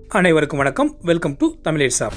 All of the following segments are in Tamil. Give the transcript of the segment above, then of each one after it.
அனைவருக்கும் வணக்கம் வெல்கம் டு தமிழ் சாப்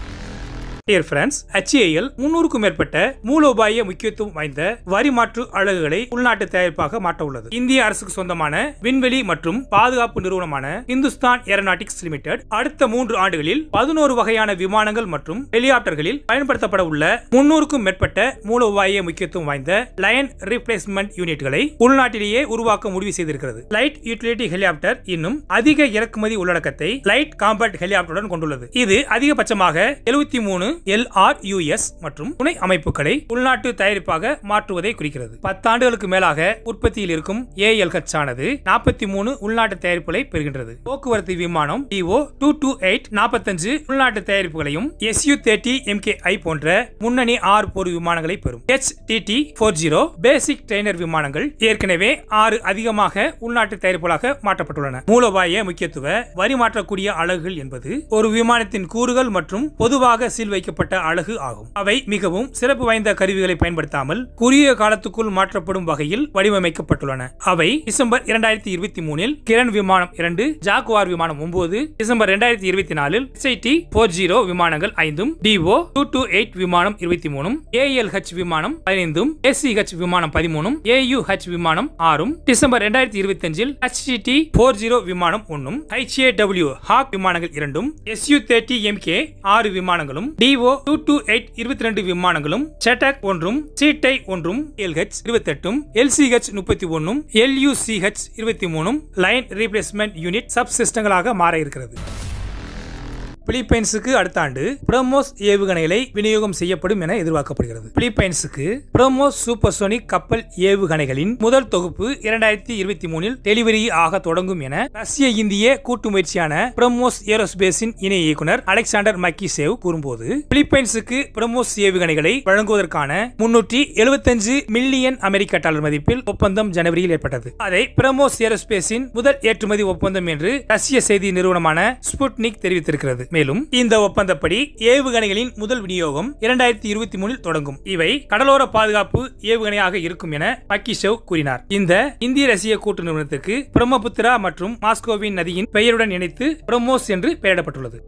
டியர் ஃப்ரெண்ட்ஸ் HAL முன்னூறுக்கும் மேற்பட்ட மூலோபாய முக்கியத்துவம் வாய்ந்த வரி மாற்று அலகுகளை உள்நாட்டு தயாரிப்பாக மாற்ற உள்ளது இந்திய அரசுக்கு சொந்தமான விண்வெளி மற்றும் பாதுகாப்பு நிறுவனமான இந்துஸ்தான் ஏரோநாட்டிக்ஸ் லிமிடெட் அடுத்த மூன்று ஆண்டுகளில் பதினோரு வகையான விமானங்கள் மற்றும் ஹெலிகாப்டர்களில் பயன்படுத்தப்பட உள்ள முன்னூறுக்கும் மேற்பட்ட மூலோபாய முக்கியத்துவம் வாய்ந்த லயன் ரீப்ளேஸ்மெண்ட் யூனிட்களை உள்நாட்டிலேயே உருவாக்க முடிவு செய்திருக்கிறது லைட் யூட்டிலிட்டி ஹெலிகாப்டர் இன்னும் அதிக இறக்குமதி உள்ளடக்கத்தை லைட் காம்பேக்ட் ஹெலிகாப்டருடன் கொண்டுள்ளது இது அதிகபட்சமாக எழுபத்தி மூணு எல்ஆர்யூஎஸ் மற்றும் துணை அமைப்புகளை உள்நாட்டு தயாரிப்பாக மாற்றுவதை குறிக்கிறது பத்தாண்டுகளுக்கு மேலாக உற்பத்தியில் இருக்கும் ஏஎல்ஹெச் ஆனது நாற்பத்தி மூணு உள்நாட்டு தயாரிப்புகளை பெறுகின்றது போக்குவரத்து விமானம் டிஓ டூ டூ எயிட் நாற்பத்தஞ்சு உள்நாட்டு தயாரிப்புகளையும் எஸ்யூ தேர்ட்டி எம்கேஐ போன்ற முன்னணி ஆறு போர் விமானங்களை பெறும் H TT four zero basic trainer விமானங்கள் ஏற்கனவே ஆறு அதிகமாக உள்நாட்டு தயாரிப்புகளாக மாற்றப்பட்டுள்ளன மூலோபாய முக்கியத்துவ வரி மாற்றக்கூடிய அலகுகள் என்பது ஒரு விமானத்தின் கூறுகள் மற்றும் பொதுவாக சீல் வைக்கப்பட்ட அலகு ஆகும் அவை மிகவும் சிறப்பு வாய்ந்த கருவிகளை பயன்படுத்தாமல் குறுகிய காலத்துக்குள் மாற்றப்படும் வகையில் வடிவமைக்கப்பட்டுள்ளன அவை டிசம்பர் இரண்டாயிரத்தி இருபத்தி மூணில் கிரண் விமானம் இரண்டு ஜாகுவார் விமானம் ஒன்பது டிசம்பர் இரண்டாயிரத்தி இருபத்தி நாலில் எஸ்ஐடி போர் ஜீரோ விமானங்கள் ஐந்தும் டிஓ டூ டூ எயிட் விமானம் இருபத்தி மூணும் ஏஎல்ஹெச் விமானம் பதினைந்தும் ஏசிஹெச் விமானம் பதிமூணும் ஏயுஹெச் விமானம் ஆறும் டிசம்பர் இரண்டாயிரத்தி இருபத்தி அஞ்சில் ஹெச்டிடி போர் ஜீரோ விமானம் ஒன்னும் ஹெச்ஏடபிள்யூ ஹாக் விமானங்கள் இரண்டும் எஸ்யூ தேர்ட்டி எம்கே ஆறு விமானங்களும் டிஓ டூ டூ எயிட் இருபத்தி ரெண்டு விமானங்களும் செட்டக் ஒன்றும் சீட்டை ஒன்றும் எல்ஹெச் இருபத்தி எட்டும் எல்சிஹெச் முப்பத்தி ஒன்னும் எல்யூசிஹெச் இருபத்தி மூணும் லைன் ரீப்ளேஸ்மெண்ட் யூனிட் சப் சிஸ்டங்களாக மாற இருக்கிறது பிலிப்பைன்ஸுக்கு அடுத்த ஆண்டு பிரம்மோஸ் ஏவுகணைகளை விநியோகம் செய்யப்படும் என எதிர்பார்க்கப்படுகிறது பிலிப்பைன்ஸுக்கு பிரம்மோஸ் சூப்பர்சோனிக் கப்பல் ஏவுகணைகளின் முதல் தொகுப்பு இரண்டாயிரத்தி இருபத்தி மூணில் டெலிவரி ஆக தொடங்கும் என ரஷ்ய இந்திய கூட்டு முயற்சியான பிரம்மோஸ் ஏரோஸ்பேஸின் இணை இயக்குனர் அலெக்சாண்டர் மக்கிசேவ் கூறும்போது பிலிப்பைன்ஸுக்கு பிரம்மோஸ் ஏவுகணைகளை வழங்குவதற்கான முன்னூற்றி எழுபத்தஞ்சு மில்லியன் அமெரிக்க டாலர் மதிப்பில் ஒப்பந்தம் ஜனவரியில் ஏற்பட்டது அதை பிரம்மோஸ் ஏரோஸ்பேஸின் முதல் ஏற்றுமதி ஒப்பந்தம் என்று ரஷ்ய செய்தி நிறுவனமான ஸ்புட்னிக் தெரிவித்திருக்கிறது மேலும் இந்த ஒப்பந்தப்படி ஏவுகணைகளின் முதல் விநியோகம் இரண்டாயிரத்தி இருபத்தி மூணில் தொடங்கும் இவை கடலோர பாதுகாப்பு ஏவுகணையாக இருக்கும் என பக்கிஷவ் கூறினார் இந்த இந்திய ரஷ்ய கூட்டு நிறுவனத்துக்கு பிரம்மபுத்திரா மற்றும் மாஸ்கோவின் நதியின் பெயருடன் இணைத்து பிரம்மோஸ் என்று பெயரிடப்பட்டுள்ளது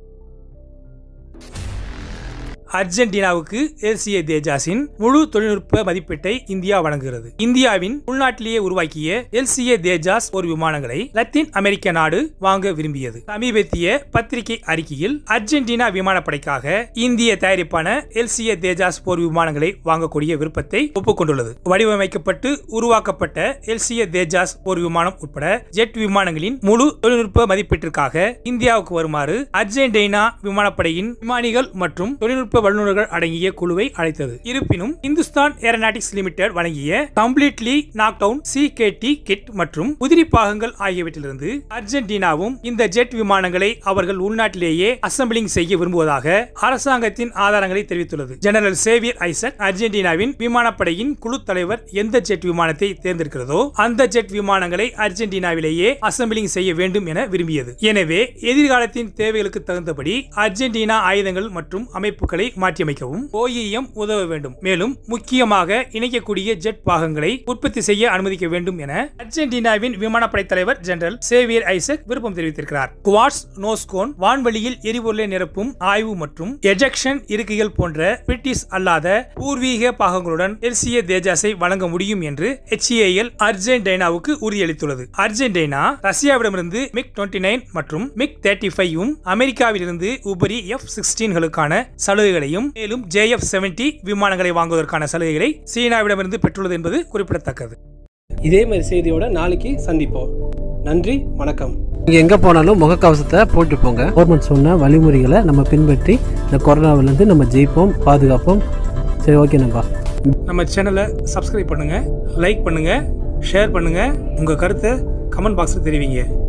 அர்ஜென்டினாவுக்கு எல்சிஏ தேஜாஸின் முழு தொழில்நுட்ப மதிப்பீட்டை இந்தியா வழங்குகிறது இந்தியாவின் உள்நாட்டிலேயே உருவாக்கிய எல்சிஏ தேஜாஸ் ஒரு விமானங்களை லத்தீன் அமெரிக்க நாடு வாங்க விரும்பியது சமீபத்திய பத்திரிகை அறிக்கையில் அர்ஜென்டினா விமானப்படைக்காக இந்திய தயாரிப்பான எல்சிஏ தேஜாஸ் போர் விமானங்களை வாங்கக்கூடிய விருப்பத்தை ஒப்புக்கொண்டுள்ளது வடிவமைக்கப்பட்டு உருவாக்கப்பட்ட எல்சிஏ தேஜாஸ் போர் விமானம் உட்பட ஜெட் விமானங்களின் முழு தொழில்நுட்ப மதிப்பீட்டிற்காக இந்தியாவுக்கு வருமாறு அர்ஜென்டினா விமானப்படையின் விமானிகள் மற்றும் தொழில்நுட்ப வல்லுநர்கள் அடங்கிய குழுவை அழைத்தது இருப்பினும் இந்துஸ்தான் ஏரோநாட்டிக்ஸ் லிமிடெட் வழங்கிய completely knock down C K D kit மற்றும் உதிரி பாகங்கள் ஆகியவற்றிலிருந்து அர்ஜென்டினாவும் இந்த ஜெட் விமானங்களை அவர்கள் உள்நாட்டிலேயே அசம்பிளிங் செய்ய விரும்புவதாக அரசாங்கத்தின் ஆதாரங்களை தெரிவித்துள்ளது ஜெனரல் சேவியர் ஐசக் அர்ஜென்டினாவின் விமானப்படையின் குழு தலைவர் எந்த ஜெட் விமானத்தை தேர்ந்தெடுக்கிறதோ அந்த ஜெட் விமானங்களை அர்ஜென்டினாவிலேயே அசம்பிளிங் செய்ய வேண்டும் என விரும்பியது எனவே எதிர்காலத்தின் தேவைகளுக்கு தகுந்தபடி அர்ஜென்டினா ஆயுதங்கள் மற்றும் அமைப்புகளை மாற்றியமைக்கவும் ஓஇஎம் உதவ வேண்டும் மேலும் முக்கியமாக இணைக்கக்கூடிய ஜெட் பாகங்களை உற்பத்தி செய்ய அனுமதிக்க வேண்டும் என அர்ஜென்டினாவின் விமானப்படை தலைவர் ஜெனரல் சேவியர் ஐசக் விருப்பம் தெரிவித்திருக்கிறார் குவாட்ஸ் நோஸ்கோன் வான்வெளியில் எரிபொருளை நிரப்பும் ஆய்வு மற்றும் எஜெக்ஷன் இருக்கைகள் போன்ற பிரிட்டிஷ் அல்லாத பூர்வீக பாகங்களுடன் எல்சிஏ தேஜாஸை வழங்க முடியும் என்று ஹெச்ஏஎல் அர்ஜென்டினாவுக்கு உறுதியளித்துள்ளது அர்ஜென்டினா ரஷ்யாவிடமிருந்து மிக் டுவெண்ட்டி நைன் மற்றும் மிக் தேர்ட்டி ஃபைவும் அமெரிக்காவிலிருந்து உபரி எஃப் சிக்ஸ்டீன்களுக்கான சலுகைகளையும் மேலும் ஜே எஃப் செவன்டி விமானங்களை வாங்குவதற்கான சலுகைகளை சீனாவிடமிருந்து பெற்றுள்ளது என்பது குறிப்பிடத்தக்கது இதே மாதிரி செய்தியோட நாளைக்கு சந்திப்போம் நன்றி வணக்கம் நீங்கள் எங்கே போனாலும் முகக்கவசத்தை போட்டு போங்க கவர்மெண்ட் சொன்ன வழிமுறைகளை நம்ம பின்பற்றி இந்த கொரோனாவிலேருந்து நம்ம ஜெயிப்போம் பாதுகாப்போம் சரி ஓகே நம்பா நம்ம சேனலை சப்ஸ்கிரைப் பண்ணுங்க லைக் பண்ணுங்க ஷேர் பண்ணுங்க உங்க கருத்தை கமெண்ட் பாக்ஸில் தெரிவிங்க